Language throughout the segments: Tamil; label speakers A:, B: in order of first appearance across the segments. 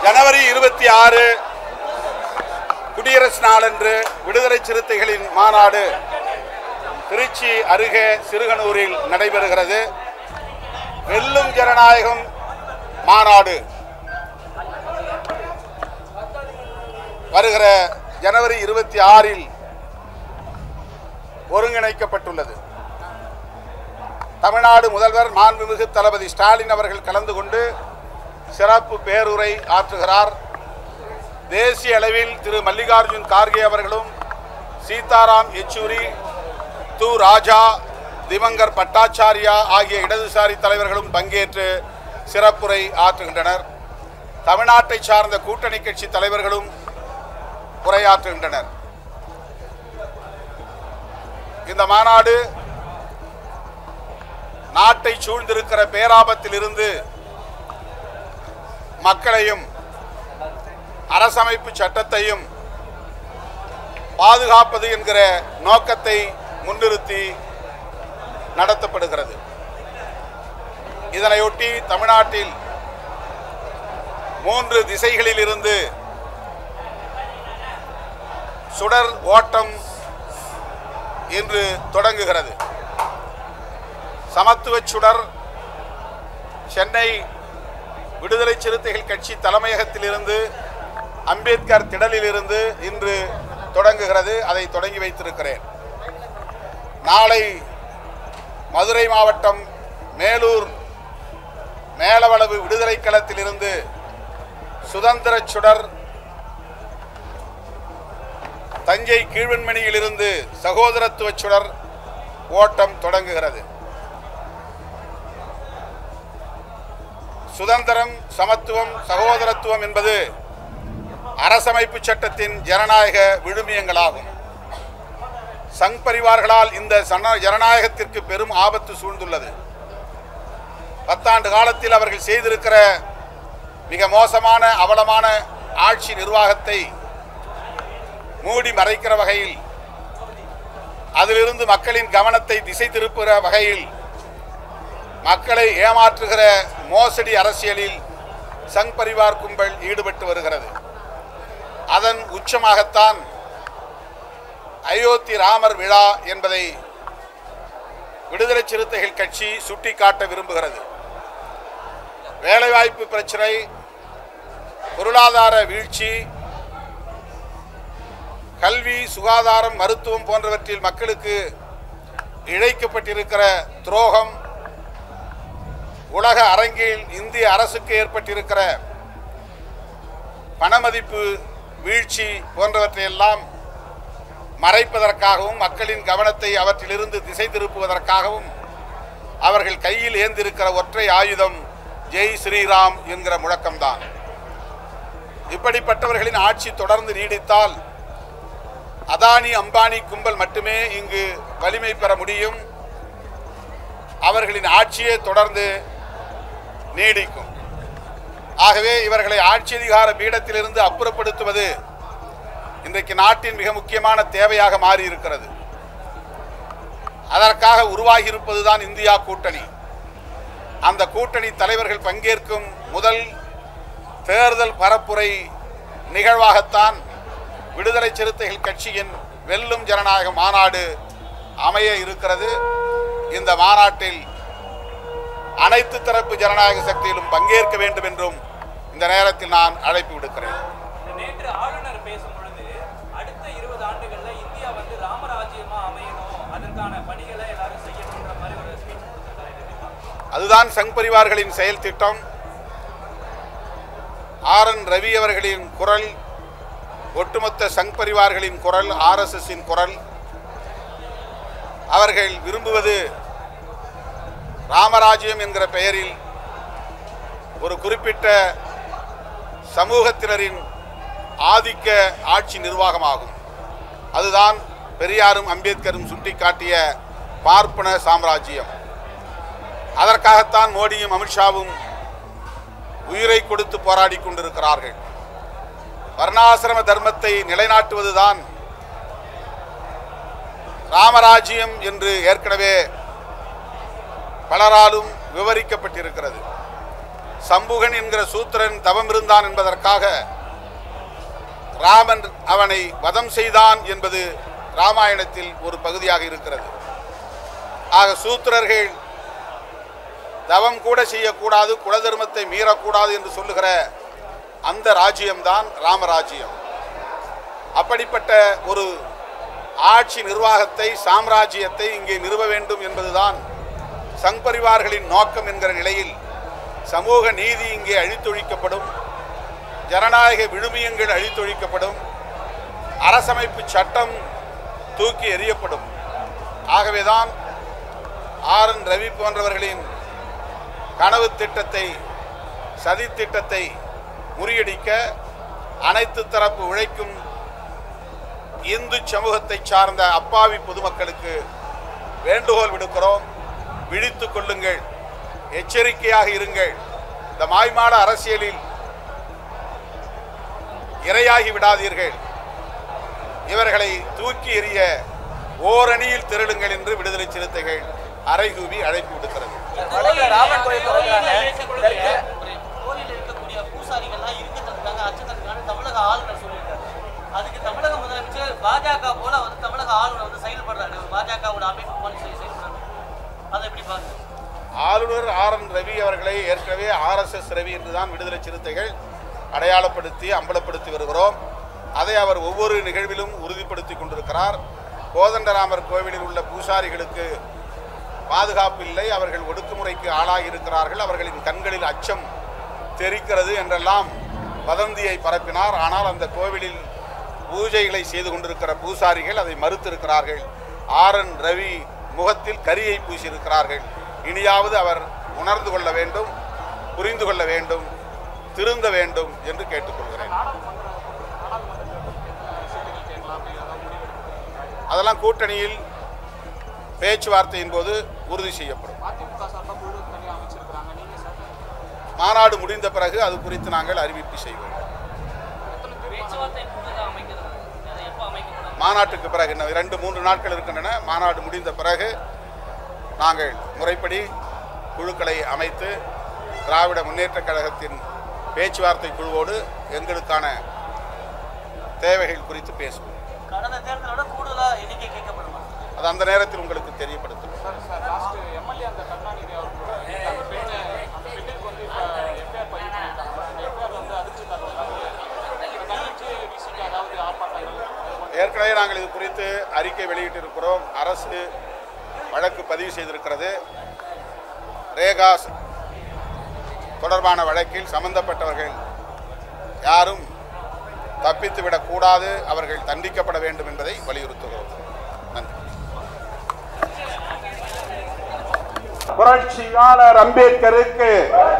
A: ஜனவரி இருபத்தி ஆறு குடியரசு நாளன்று விடுதலை சிறுத்தைகளின் மாநாடு திருச்சி அருகே சிறுகனூரில் நடைபெறுகிறது வெல்லும் ஜனநாயகம் மாநாடு வருகிற ஜனவரி இருபத்தி ஆறில் ஒருங்கிணைக்கப்பட்டுள்ளது தமிழ்நாடு முதல்வர் மாண்புமிகு தளபதி ஸ்டாலின் அவர்கள் கலந்து கொண்டு சிறப்பு பேருரை ஆற்றுகிறார் தேசிய அளவில் திரு மல்லிகார்ஜுன் கார்கே அவர்களும் சீதாராம் யெச்சூரி து ராஜா திவங்கர் பட்டாச்சாரியா ஆகிய இடதுசாரி தலைவர்களும் பங்கேற்று சிறப்புரை ஆற்றுகின்றனர் தமிழ்நாட்டை சார்ந்த கூட்டணி கட்சி தலைவர்களும் உரையாற்றுகின்றனர் இந்த மாநாடு நாட்டை சூழ்ந்திருக்கிற பேராபத்தில் இருந்து மக்களையும் அரசமைப்பு சட்டத்தையும் பாதுகாப்பது என்கிற நோக்கத்தை முன்னிறுத்தி நடத்தப்படுகிறது இதனையொட்டி தமிழ்நாட்டில் மூன்று திசைகளில் இருந்து சுடர் ஓட்டம் இன்று தொடங்குகிறது சமத்துவச் சுடர் சென்னை விடுதலை சிறுத்தைகள் கட்சி தலைமையகத்திலிருந்து அம்பேத்கர் திடலிலிருந்து இன்று தொடங்குகிறது அதை தொடங்கி வைத்திருக்கிறேன் நாளை மதுரை மாவட்டம் மேலூர் மேலவளவு விடுதலை களத்திலிருந்து சுதந்திர சுடர் தஞ்சை கீழ்வன்மணியிலிருந்து சகோதரத்துவ சுடர் ஓட்டம் தொடங்குகிறது சுதந்திரம் சமத்துவம் சகோதரத்துவம் என்பது அரசமைப்பு சட்டத்தின் ஜனநாயக விழுமியங்களாகும் சங் பரிவார்களால் இந்த சன- ஜனநாயகத்திற்கு பெரும் ஆபத்து சூழ்ந்துள்ளது பத்தாண்டு காலத்தில் அவர்கள் செய்திருக்கிற மிக மோசமான அவலமான ஆட்சி நிர்வாகத்தை மூடி மறைக்கிற வகையில் அதிலிருந்து மக்களின் கவனத்தை திசை திருப்புகிற வகையில் மக்களை ஏமாற்றுகிற மோசடி அரசியலில் சங் பரிவார் கும்பல் ஈடுபட்டு வருகிறது அதன் உச்சமாகத்தான் அயோத்தி ராமர் விழா என்பதை விடுதலை சிறுத்தைகள் கட்சி சுட்டிக்காட்ட விரும்புகிறது வேலைவாய்ப்பு பிரச்சனை பொருளாதார வீழ்ச்சி கல்வி சுகாதாரம் மருத்துவம் போன்றவற்றில் மக்களுக்கு இழைக்கப்பட்டிருக்கிற துரோகம் உலக அரங்கில் இந்திய அரசுக்கு ஏற்பட்டிருக்கிற பணமதிப்பு வீழ்ச்சி போன்றவற்றையெல்லாம் மறைப்பதற்காகவும் மக்களின் கவனத்தை அவற்றிலிருந்து திசை திருப்புவதற்காகவும் அவர்கள் கையில் ஏந்திருக்கிற ஒற்றை ஆயுதம் ஜெய் ஸ்ரீராம் என்கிற முழக்கம்தான் இப்படிப்பட்டவர்களின் ஆட்சி தொடர்ந்து நீடித்தால் அதானி அம்பானி கும்பல் மட்டுமே இங்கு வலிமை பெற முடியும் அவர்களின் ஆட்சியே தொடர்ந்து நீடிக்கும் ஆகவே இவர்களை ஆட்சி அதிகார பீடத்திலிருந்து அப்புறப்படுத்துவது இன்றைக்கு நாட்டின் மிக முக்கியமான தேவையாக மாறி இருக்கிறது அதற்காக உருவாகி இருப்பதுதான் இந்தியா கூட்டணி அந்த கூட்டணி தலைவர்கள் பங்கேற்கும் முதல் தேர்தல் பரப்புரை நிகழ்வாகத்தான் விடுதலை சிறுத்தைகள் கட்சியின் வெல்லும் ஜனநாயக மாநாடு அமைய இருக்கிறது இந்த மாநாட்டில் அனைத்து தரப்பு ஜனநாயக சக்தியிலும் பங்கேற்க வேண்டும் என்றும் இந்த நேரத்தில் நான் அழைப்பு விடுக்கிறேன்
B: நேற்று ஆளுநர் பேசும் பொழுது அடுத்த இருபது ஆண்டுகள்ல இந்தியா வந்து ராமராஜ்யமா அமையணும் அதற்கான பணிகளை எல்லாரும் செய்யணுன்ற மாதிரி ஒரு ஸ்பீச் கொடுத்திருக்காரு இதை எப்படி பார்க்கறீங்க?
A: அதுதான் சங் பரிவார்களின் செயல் திட்டம் ஆர் என் ரவி அவர்களின் குரல் ஒட்டுமொத்த சங் பரிவார்களின் குரல் ஆர்எஸ்எஸ்ஸின் குரல் அவர்கள் விரும்புவது ராமராஜ்யம் என்கிற பெயரில் ஒரு குறிப்பிட்ட சமூகத்தினரின் ஆதிக்க ஆட்சி நிர்வாகமாகும் அதுதான் பெரியாரும் அம்பேத்கரும் சுட்டிக்காட்டிய பார்ப்பன சாம்ராஜ்யம் அதற்காகத்தான் மோடியும் அமித்ஷாவும் உயிரை கொடுத்து போராடி கொண்டிருக்கிறார்கள் வர்ணாசிரம தர்மத்தை நிலைநாட்டுவதுதான் ராமராஜ்யம் என்று ஏற்கனவே பலராலும் விவரிக்கப்பட்டிருக்கிறது சம்புகன் என்கிற சூத்திரன் தவம் இருந்தான் என்பதற்காக ராமன் அவனை வதம் செய்தான் என்பது ராமாயணத்தில் ஒரு பகுதியாக இருக்கிறது ஆக சூத்திரர்கள் தவம் கூட செய்யக்கூடாது குலதர்மத்தை மீறக்கூடாது என்று சொல்லுகிற அந்த ராஜ்யம்தான் ராமராஜ்யம் அப்படிப்பட்ட ஒரு ஆட்சி நிர்வாகத்தை சாம்ராஜ்யத்தை இங்கே நிறுவ வேண்டும் என்பதுதான் சங் பரிவார்களின் நோக்கம் என்கிற நிலையில் சமூக நீதி இங்கே அழித்தொழிக்கப்படும் ஜனநாயக விழுமியங்கள் அழித்தொழிக்கப்படும் அரசமைப்பு சட்டம் தூக்கி எறியப்படும் ஆகவேதான் ஆர் என் ரவி போன்றவர்களின் கனவு திட்டத்தை சதி திட்டத்தை முறியடிக்க அனைத்து தரப்பு உழைக்கும் இந்து சமூகத்தை சார்ந்த அப்பாவி பொதுமக்களுக்கு வேண்டுகோள் விடுக்கிறோம் விழித்துக் கொள்ளுங்கள் எச்சரிக்கையாக இருங்கள் இந்த மாய்மாட அரசியலில் இரையாகி விடாதீர்கள் இவர்களை தூக்கி எறிய ஓரணியில் திரளுங்கள் என்று விடுதலை சிறுத்தைகள் அறைகூவி அழைப்பு விடுக்கிறது
C: வடக்கு ராமன் கோயில் திறக்கிறாங்க.
B: கோயில்ல
C: கோயிலில் இருக்கக்கூடிய பூசாரிகள்லாம் இருக்கிறதுக்காக அச்சத்திற்கான தமிழக ஆளுநர் சொல்லியிருக்காரு அதுக்கு தமிழக முதலமைச்சர் பாஜக போல வந்து தமிழக ஆளுநர் வந்து செயல்படுறாரு ஒரு பாஜகவோட அமைப்பு போல செய்- செயல்படுறாரு அதை எப்படி பாருங்க
A: ஆளுநர் ஆர் என் ரவி அவர்களை ஏற்கனவே ஆர்எஸ்எஸ் ரவி என்றுதான் விடுதலை சிறுத்தைகள் அடையாளப்படுத்தி அம்பலப்படுத்தி வருகிறோம் அதை அவர் ஒவ்வொரு நிகழ்விலும் உறுதிப்படுத்தி கொண்டிருக்கிறார் கோதண்டராமர் கோவிலில் உள்ள பூசாரிகளுக்கு பாதுகாப்பு இல்லை அவர்கள் ஒடுக்குமுறைக்கு ஆளாகி இருக்கிறார்கள் அவர்களின் கண்களில் அச்சம் தெரிக்கிறது என்றெல்லாம் வதந்தியை பரப்பினார் ஆனால் அந்த கோவிலில் பூஜைகளை செய்து கொண்டிருக்கிற பூசாரிகள் அதை மறுத்திருக்கிறார்கள் ஆர் என் ரவி முகத்தில் கரியை பூசியிருக்கிறார்கள் இனியாவது அவர் உணர்ந்து கொள்ள வேண்டும் புரிந்து கொள்ள வேண்டும் திருந்த வேண்டும் என்று கேட்டுக்கொள்கிறேன் அதெல்லாம் கூட்டணியில் பேச்சுவார்த்தையின் போது உறுதி செய்யப்படும் மாநாடு முடிந்த பிறகு அது குறித்து நாங்கள் அறிவிப்பு செய்வோம்
C: பேச்சுவார்த்தை கூட்டத்தை அமைக்கிறது அதை எப்போ அமைக்கப்படும்
A: மாநாட்டுக்கு பிறகு இன்னும் இரண்டு மூன்று நாட்கள் இருக்கின்றன மாநாடு முடிந்த பிறகு நாங்கள் முறைப்படி குழுக்களை அமைத்து திராவிட முன்னேற்றக் கழகத்தின் பேச்சுவார்த்தை குழுவோடு எங்களுக்கான தேவைகள் குறித்து பேசுவோம்
C: கடந்த தேர்தலோட கூடுதலா எண்ணிக்கை கேட்கப்படுமா
A: அது அந்த நேரத்தில் உங்களுக்கு தெரியப்படுத்தும் ஏற்கனவே நாங்கள் இது குறித்து அறிக்கை வெளியிட்டிருக்கிறோம் அரசு வழக்கு பதிவு செய்திருக்கிறது ரேகா ஸ்- தொடர்பான வழக்கில் சம்பந்தப்பட்டவர்கள் யாரும் தப்பித்து விடக்கூடாது அவர்கள் தண்டிக்கப்பட வேண்டும் என்பதை வலியுறுத்துகிறோம் நன்றி
D: புரட்சியாளர் அம்பேத்கருக்கு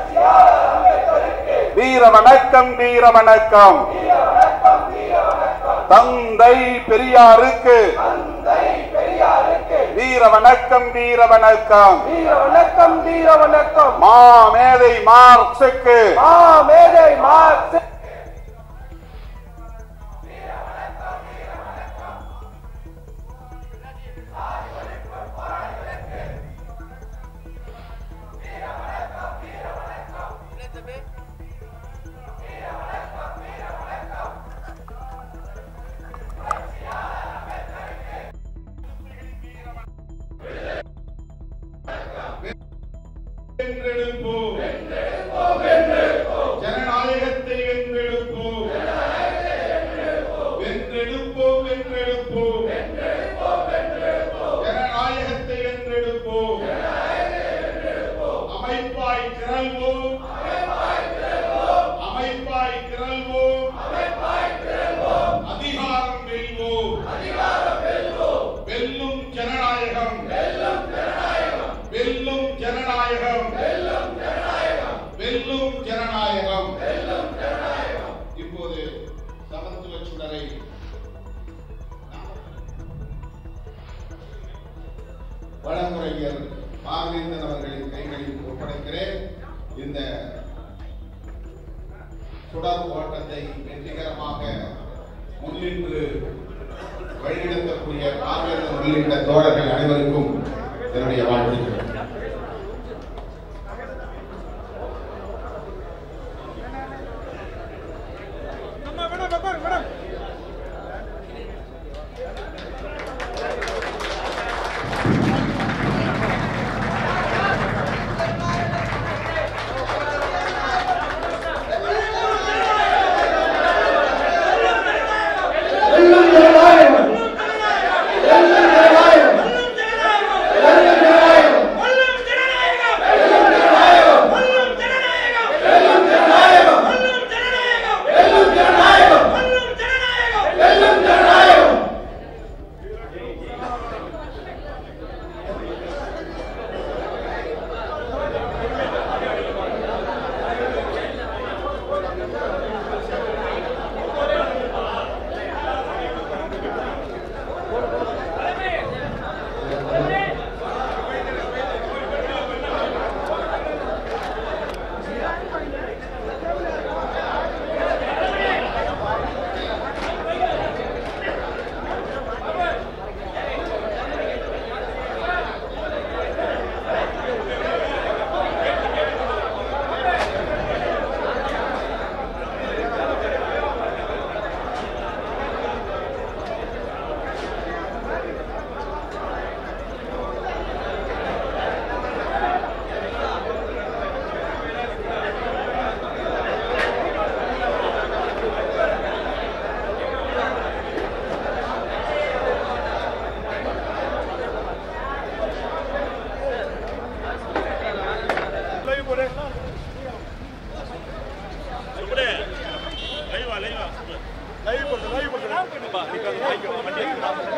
D: வீர வணக்கம் வீர வணக்கம் தந்தை பெரியாருக்கு வீர வணக்கம் வீர வணக்கம்
E: வீர வணக்கம் வீர வணக்கம்
D: மாமேதை மார்க்சுக்கு
E: மா மேதை மார்க்ஸ்
D: வென்றெடுப்போம் ஜனநாயகத்தை வென்றெடுப்போம் வென்றெடுப்போம் வென்றெடுப்போம் ஜனநாயகத்தை வென்றெடுப்போம் அமைப்பாய் திரள்வோம் அமைப்பாய் திரள்வோம் அதிகாரம் வெல்வோம் வெல்லும் ஜனநாயகம் வெல்லும் ஜனநாயகம் வெல்லும் ஜனநாயகம் இப்போது சமத்துவ சுடரை வழங்குரைஞர் பாவேந்தன் அவர்களின் கைகளில் ஒப்படைக்கிறேன் இந்த சுடர் ஓட்டத்தை வெற்றிகரமாக முன்னின்று வழிநடத்தக்கூடிய பாவேந்தன் உள்ளிட்ட தோழர்கள் அனைவருக்கும் என்னுடைய வாழ்த்துக்கள்
F: அப்பா, நீ கொஞ்சம் வாங்கிக்கோ. வண்டி எடுத்து நான்